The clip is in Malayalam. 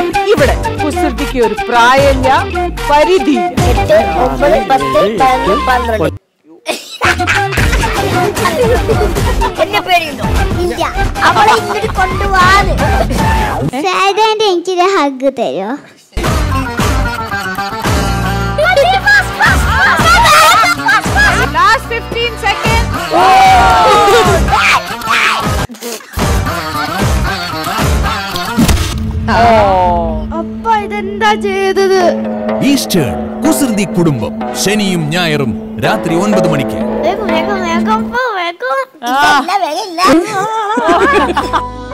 ഇവിടെ കുസൃതിക്ക് ഒരു പ്രായമില്ല പരിധിയില്ല എട്ട് ഒമ്പത് പത്ത് പതിനൊന്ന് പന്ത്രണ്ട് എന്നെ പേടിയുണ്ടോ ഇല്ല അവളെ ഇങ്ങോട്ട് കൊണ്ടുപോവാന്ന് സാധാരണ എനിക്കൊരു ഹഗ് തരുമോ ലാസ്റ്റ് ഫിഫ്റ്റീൻ സെക്കൻഡ് അപ്പൊ ഇതെന്താ ചെയ്തത് ഈസ്റ്റേൺ കുസൃതി കുടുംബം ശനിയും ഞായറും രാത്രി ഒൻപത് മണിക്ക് വേഗം വേഗം വേഗം പോ, വേഗം ഇല്ല, വേഗം ഇല്ല